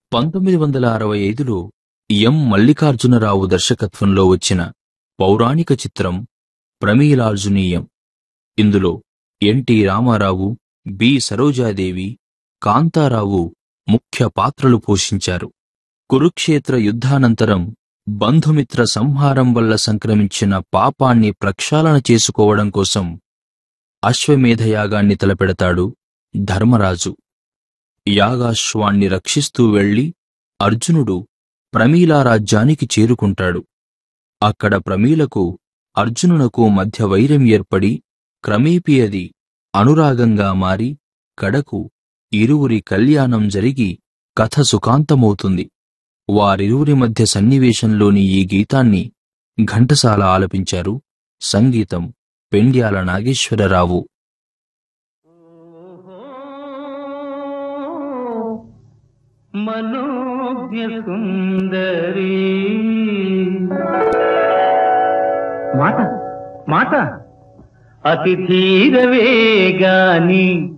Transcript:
పంతొమ్మిది వందల అరవై ఐదులో ఎం మల్లికార్జునరావు దర్శకత్వంలో వచ్చిన పౌరాణిక చిత్రం ప్రమీలార్జునీయం ఇందులో ఎన్టీ రామారావు బి సరోజాదేవి కాంతారావు ముఖ్య పాత్రలు పోషించారు కురుక్షేత్ర యుద్ధానంతరం బంధుమిత్ర సంహారం వల్ల సంక్రమించిన పాపాన్ని ప్రక్షాళన చేసుకోవడం కోసం అశ్వమేధయాగాన్ని తలపెడతాడు ధర్మరాజు యాగాశ్వాన్ని రక్షిస్తూ వెళ్లి అర్జునుడు ప్రమీలా రాజ్యానికి చేరుకుంటాడు అక్కడ ప్రమీలకు అర్జునునకు మధ్య వైరం ఏర్పడి క్రమేపీ అది అనురాగంగా మారి కడకు ఇరువురి కళ్యాణం జరిగి కథ సుఖాంతమవుతుంది వారిరువురి మధ్య సన్నివేశంలోని ఈ గీతాన్ని ఘంటసాల ఆలపించారు సంగీతం పెండ్యాల నాగేశ్వరరావు మనోజ్ఞ సుందరి మాట మాట అతి ధీరవే గాని